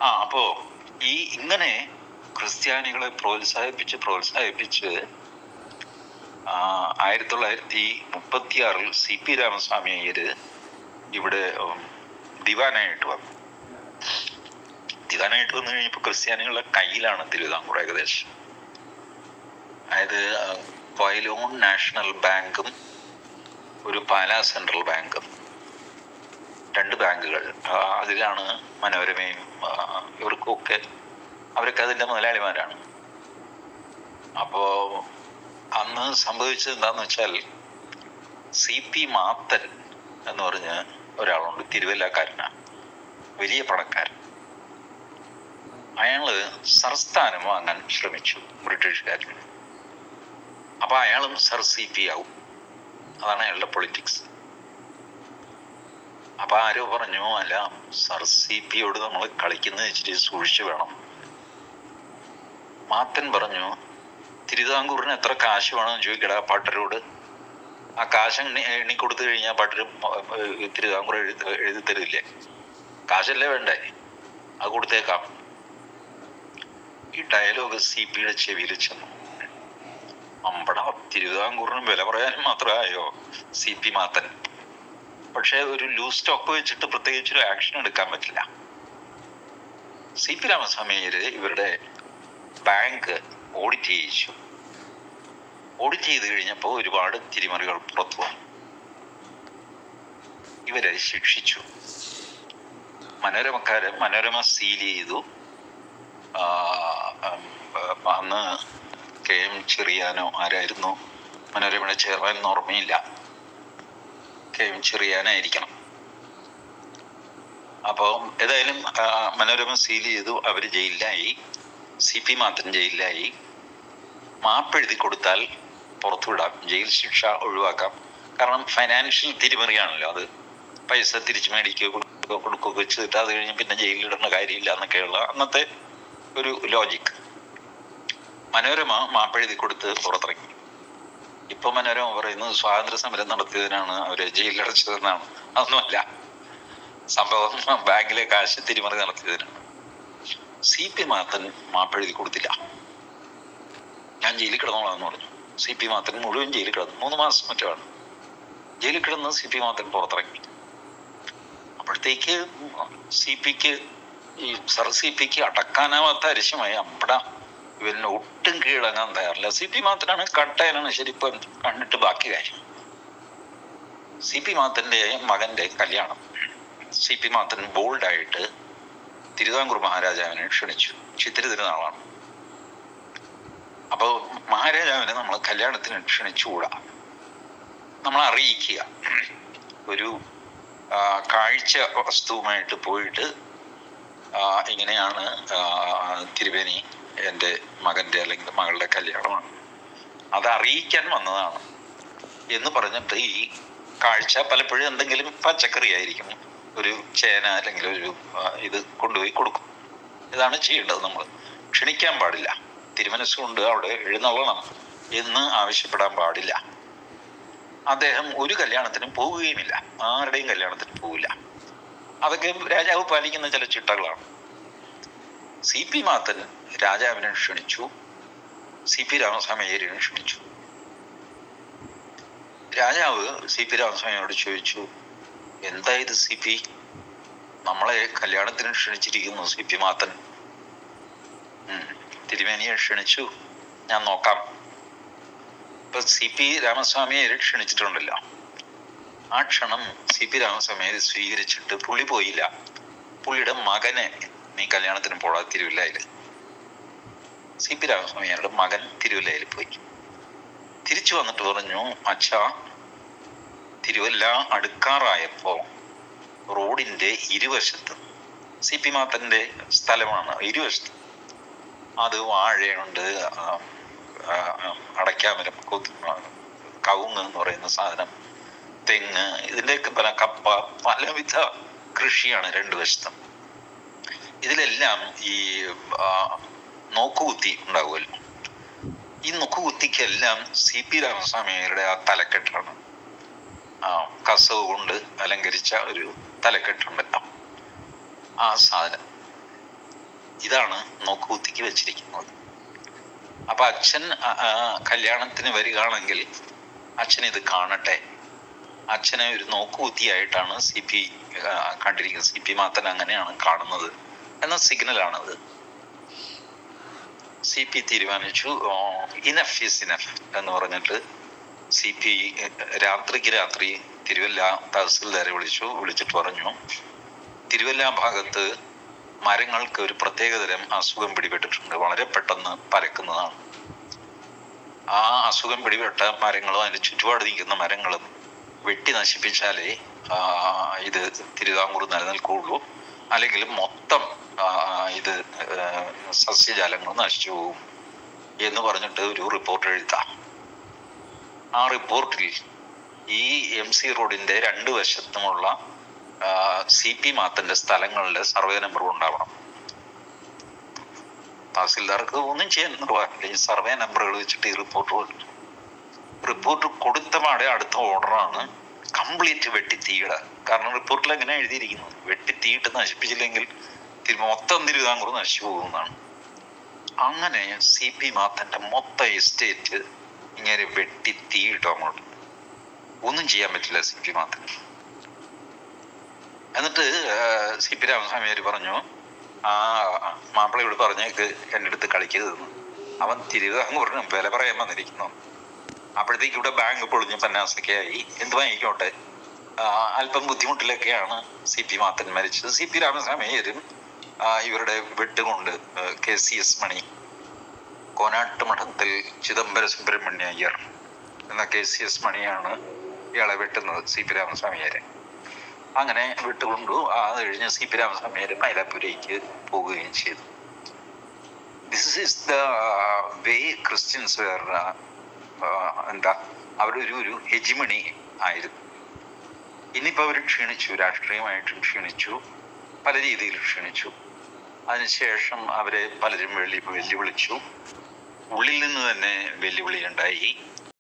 ആ അപ്പോ ഈ ഇങ്ങനെ ക്രിസ്ത്യാനികളെ പ്രോത്സാഹിപ്പിച്ച് പ്രോത്സാഹിപ്പിച്ച് ആ, ആയിരത്തി തൊള്ളായിരത്തി മുപ്പത്തി ആറിൽ സി പി രാമസ്വാമി അയ്യര് ഇവിടെ ഉം, ദിവാനായിട്ട് വന്നു ദിവാനായിട്ട് വന്നു കഴിഞ്ഞപ്പോൾ ക്രിസ്ത്യാനികളുടെ കയ്യിലാണ് തിരുവിതാംകൂർ ഏകദേശം അതായത് ആ, കൊയിലോൺ നാഷണൽ ബാങ്കും ഒരു പാലാ സെൻട്രൽ ബാങ്കും രണ്ട് ബാങ്കുകൾ ആ, അതിലാണ് മനോരമയും ആ, ഇവർക്കൊക്കെ അവരൊക്കെ അതിന്റെ മുതലാളിമാരാണ് അപ്പോ അന്ന് സംഭവിച്ചത് എന്താന്ന് വെച്ചാൽ സി പി മാത്തൻ എന്ന് പറഞ്ഞ ഒരാളുണ്ട് തിരുവല്ലക്കാരനാണ് വലിയ പണക്കാരൻ അയാള് സർസ്ഥാനം വാങ്ങാൻ ശ്രമിച്ചു ബ്രിട്ടീഷുകാരന് അപ്പൊ അയാളും സർ സി പി ആവും അതാണ് അയാളുടെ പൊളിറ്റിക്സ് അപ്പൊ ആരോ പറഞ്ഞു അല്ല സർ സി പിയോട് നമ്മൾ കളിക്കുന്നത് ഇച്ചിരി സൂക്ഷിച്ചു വേണം മാത്തൻ പറഞ്ഞു തിരുവിതാംകൂറിന് എത്ര കാശ് വേണമെന്ന് ചോദിക്കടാ പട്ടരോട് ആ കാശ് എണ്ണി എണ്ണി കൊടുത്തു കഴിഞ്ഞാൽ പട്ടര് തിരുവിതാംകൂർ എഴുതി എഴുതി തരില്ലേ കാശല്ലേ വേണ്ടേ അത് കൊടുത്തേക്കാം ഈ ഡയലോഗ് സി പിയുടെ ചെവിയിൽ ചെന്നു അമ്പട തിരുവിതാംകൂറിന് വില പറയാനും മാത്രമായോ സി പി മാത്തൻ പക്ഷെ ഒരു ലൂസ് സ്റ്റോക്ക് വെച്ചിട്ട് പ്രത്യേകിച്ച് ഒരു ആക്ഷൻ എടുക്കാൻ പറ്റില്ല സി പി രാമസ്വാമി അയ്യര് ഇവരുടെ ബാങ്ക് ഓഡിറ്റ് ചെയ്യിച്ചു ഓഡിറ്റ് ചെയ്ത് കഴിഞ്ഞപ്പോൾ ഒരുപാട് തിരിമറികൾ പുറത്തു വന്നു ഇവരെ ശിക്ഷിച്ചു മനോരമക്കാരെ മനോരമ സീൽ ചെയ്തു ആ, ഉം, ഉം, അന്ന് കെ എം ചെറിയാനോ ആരായിരുന്നു മനോരമയുടെ ചെയർമാൻ എന്ന് ഓർമ്മയില്ല കെ എം ചെറിയാനായിരിക്കണം അപ്പോൾ ഏതായാലും ആ, മനോരമ സീൽ ചെയ്തു അവർ ജയിലിലായി സി പി മാത്രം ജയിലിലായി മാപ്പെഴുതി കൊടുത്താൽ പുറത്തുവിടാം ജയിൽ ശിക്ഷ ഒഴിവാക്കാം കാരണം ഫൈനാൻഷ്യൽ തിരിമറിയാണല്ലോ അത് പൈസ തിരിച്ചു മേടിക്കുക കൊടുക്കുക കൊടുക്കുകയൊക്കെ ചെയ്തിട്ട് അത് കഴിഞ്ഞ് പിന്നെ ജയിലിലിടേണ്ട കാര്യമില്ല എന്നൊക്കെയുള്ള അന്നത്തെ ഒരു ലോജിക് മനോരമ മാപ്പെഴുതി കൊടുത്ത് പുറത്തിറങ്ങി ഇപ്പൊ മനോരമ പറയുന്നത് സ്വാതന്ത്ര്യ സമരം നടത്തിയതിനാണ് അവരെ ജയിലിലടച്ചതെന്നാണ് അതൊന്നുമല്ല സംഭവം ബാങ്കിലെ കാശ് തിരിമറി നടത്തിയതിനാണ് സി പി മാത്തൻ മാപ്പെഴുതി കൊടുത്തില്ല ഞാൻ ജയിലിൽ കിടന്നോളാന്ന് പറഞ്ഞു സി പി മാത്തൻ മുഴുവൻ ജയിലിൽ കിടന്നു മൂന്ന് മാസം മറ്റാണ് ജയിലിൽ കിടന്ന് സി പി മാത്തൻ പുറത്തിറങ്ങി അപ്പോഴത്തേക്ക് സി പിക്ക് ഈ സർ സി പിക്ക് അടക്കാനാവാത്ത അരിശമായി അമ്പട ഇവരിന് ഒട്ടും കീഴടങ്ങാൻ തയ്യാറില്ല സി പി മാത്തനാണ് കട്ടയനാണ് ശരി ഇപ്പം കണ്ടിട്ട് ബാക്കി കാര്യം സി പി മാത്തന്റെ മകന്റെ കല്യാണം സി പി മാത്തൻ ബോൾഡായിട്ട് തിരുവിതാംകൂർ മഹാരാജാവിനെ ക്ഷണിച്ചു ചിത്തിരി തിരുനാളാണ് അപ്പോൾ മഹാരാജാവിനെ നമ്മൾ കല്യാണത്തിന് ക്ഷണിച്ചുകൂടാ നമ്മൾ അറിയിക്കുക ഒരു ആ, കാഴ്ച വസ്തുവുമായിട്ട് പോയിട്ട് ആ, ഇങ്ങനെയാണ് ആ, തിരുവേനി എൻ്റെ മകൻ്റെ അല്ലെങ്കിൽ മകളുടെ കല്യാണമാണ് അത് അറിയിക്കാൻ വന്നതാണ് എന്ന് പറഞ്ഞിട്ട് ഈ കാഴ്ച പലപ്പോഴും എന്തെങ്കിലും പച്ചക്കറി ആയിരിക്കും ഒരു ചേന അല്ലെങ്കിൽ ഒരു ആ, ഇത് കൊണ്ടുപോയി കൊടുക്കും ഇതാണ് ചെയ്യേണ്ടത് നമ്മൾ ക്ഷണിക്കാൻ പാടില്ല തിരുമനസ്സുകൊണ്ട് അവിടെ എഴുന്നള്ളണം എന്ന് ആവശ്യപ്പെടാൻ പാടില്ല അദ്ദേഹം ഒരു കല്യാണത്തിനും പോവുകയുമില്ല ആരുടെയും കല്യാണത്തിന് പോവില്ല അതൊക്കെ രാജാവ് പാലിക്കുന്ന ചില ചിട്ടകളാണ് സി പി മാത്തൻ രാജാവിനെ ക്ഷണിച്ചു സി പി രാമസ്വാമി അയ്യരിനെ ക്ഷണിച്ചു രാജാവ് സി പി രാമസ്വാമിയോട് ചോദിച്ചു എന്താ ഇത് സി പി നമ്മളെ കല്യാണത്തിന് ക്ഷണിച്ചിരിക്കുന്നു സി പി മാത്തൻ ഉം, തിരുമേനിയെ ക്ഷണിച്ചു ഞാൻ നോക്കാം ഇപ്പൊ സി പി രാമസ്വാമിയെ ക്ഷണിച്ചിട്ടുണ്ടല്ലോ ആ ക്ഷണം സി പി രാമസ്വാമിയെ സ്വീകരിച്ചിട്ട് പുള്ളി പോയില്ല പുള്ളിയുടെ മകനെ നീ കല്യാണത്തിന് പോടാ തിരുവല്ലയില് സി പി രാമസ്വാമിയുടെ മകൻ തിരുവല്ലയിൽ പോയി തിരിച്ചു വന്നിട്ട് പറഞ്ഞു അച്ഛാ തിരുവല്ല അടുക്കാറായപ്പോ റോഡിന്റെ ഇരുവശത്ത് സി പി മാത്തന്റെ സ്ഥലമാണ് ഇരുവശത്ത് അത് വാഴയുണ്ട് ആ, ആ, അടയ്ക്കാമരം കൊത്ത്- ആ, കവുങ്ങ് എന്ന് പറയുന്ന സാധനം തെങ്ങ് ഇതിന്റെയൊക്കെ പല കപ്പ പലവിധ കൃഷിയാണ് രണ്ടു വശത്തും ഇതിലെല്ലാം ഈ ആ, നോക്കുകുത്തി ഉണ്ടാവുമല്ലോ ഈ നോക്കുകുത്തിക്കെല്ലാം സി പി രാമസ്വാമിയുടെ ആ തലക്കെട്ടാണ് ആ കസവ് കൊണ്ട് അലങ്കരിച്ച ഒരു തലക്കെട്ടുണ്ടല്ലോ ആ സാധനം ഇതാണ് നോക്കുകുത്തിക്ക് വെച്ചിരിക്കുന്നത് അപ്പൊ അച്ഛൻ ആ, ആ, കല്യാണത്തിന് വരികയാണെങ്കിൽ അച്ഛൻ ഇത് കാണട്ടെ അച്ഛനെ ഒരു നോക്കുകുത്തിയായിട്ടാണ് സി പി കണ്ടിരിക്കുന്നത് സി പി മാത്തൻ അങ്ങനെയാണ് കാണുന്നത് എന്ന സിഗ്നലാണത് സി പി തീരുമാനിച്ചു ഇനഫ് ഈസ് ഇനഫ് എന്ന് പറഞ്ഞിട്ട് സി പി രാത്രിക്ക് രാത്രി തിരുവല്ല തഹസിൽദാരെ വിളിച്ചു വിളിച്ചിട്ട് പറഞ്ഞു തിരുവല്ല ഭാഗത്ത് മരങ്ങൾക്ക് ഒരു പ്രത്യേകതരം അസുഖം പിടിപെട്ടിട്ടുണ്ട് വളരെ പെട്ടെന്ന് പരക്കുന്നതാണ് ആ അസുഖം പിടിപെട്ട മരങ്ങളും അതിന് ചുറ്റുപാട് നിൽക്കുന്ന മരങ്ങളും വെട്ടി നശിപ്പിച്ചാലേ ആ, ഇത് തിരുവിതാംകൂർ നിലനിൽക്കുകയുള്ളൂ അല്ലെങ്കിൽ മൊത്തം ആ, ഇത് ആ, സസ്യജാലങ്ങൾ നശിച്ചു പോകും എന്ന് പറഞ്ഞിട്ട് ഒരു റിപ്പോർട്ട് എഴുതാം ആ റിപ്പോർട്ടിൽ ഈ എം സി റോഡിന്റെ രണ്ട് വശത്തുമുള്ള സി പി മാത്തന്റെ സ്ഥലങ്ങളുടെ സർവേ നമ്പർ ഉണ്ടാവണം തഹസിൽദാർക്ക് ഒന്നും ചെയ്യാൻ ഈ സർവേ നമ്പറുകൾ വെച്ചിട്ട് ഈ റിപ്പോർട്ട് കൊടുത്തു റിപ്പോർട്ട് കൊടുത്ത പാടെ അടുത്ത ഓർഡറാണ് കംപ്ലീറ്റ് വെട്ടി തീയിട കാരണം റിപ്പോർട്ടിൽ എങ്ങനെ എഴുതിയിരിക്കുന്നത് വെട്ടി തീയിട്ട് നശിപ്പിച്ചില്ലെങ്കിൽ തിരു- മൊത്തം തിരുവിതാംകൂർ നശിച്ചു പോകുന്നതാണ് അങ്ങനെ സി പി മാത്തന്റെ മൊത്തം എസ്റ്റേറ്റ് ഇങ്ങനെ വെട്ടി തീയിട്ടു അങ്ങോട്ട് ഒന്നും ചെയ്യാൻ പറ്റില്ല സി പി മാത്തൻ എന്നിട്ട് സി പി രാമസ്വാമിയാർ പറഞ്ഞു ആ മാപ്പിളയോട് പറഞ്ഞേക്ക് എൻ്റെ അടുത്ത് കളിക്കരുതെന്ന് അവൻ തിരുവിതാംകൂറിന് വില പറയാൻ വന്നിരിക്കുന്നു അപ്പോഴത്തേക്ക് ഇവിടെ ബാങ്ക് പൊളിഞ്ഞ് പന്നാസൊക്കെ ആയി എന്ത് വാങ്ങിക്കോട്ടെ ആ, അല്പം ബുദ്ധിമുട്ടിലൊക്കെയാണ് സി പി മാത്തൻ മരിച്ചത് സി പി രാമസ്വാമിയരും ആ, ഇവരുടെ വെട്ടുകൊണ്ട് K C S Mani Konat മഠത്തിൽ ചിദംബര സുബ്രഹ്മണ്യ അയ്യർ എന്ന കെ സി എസ് മണിയാണ് ഇയാളെ വെട്ടുന്നത് സി പി രാമസ്വാമിയാരെ അങ്ങനെ വിട്ടുകൊണ്ടു അത് കഴിഞ്ഞ് സി പി രാമസ്വാമിയാര് മൈലാപ്പൂരേക്ക് പോവുകയും ചെയ്തു this is the way Christians where എന്താ അവരുടെ ഒരു ഒരു ഹെജിമണി ആയിരുന്നു ഇനിയിപ്പോ അവർ ക്ഷീണിച്ചു രാഷ്ട്രീയമായിട്ടും ക്ഷീണിച്ചു പല രീതിയിൽ ക്ഷീണിച്ചു അതിനുശേഷം അവരെ പലരും വെള്ളി വെല്ലുവിളിച്ചു ഉള്ളിൽ നിന്ന് തന്നെ വെല്ലുവിളി ഉണ്ടായി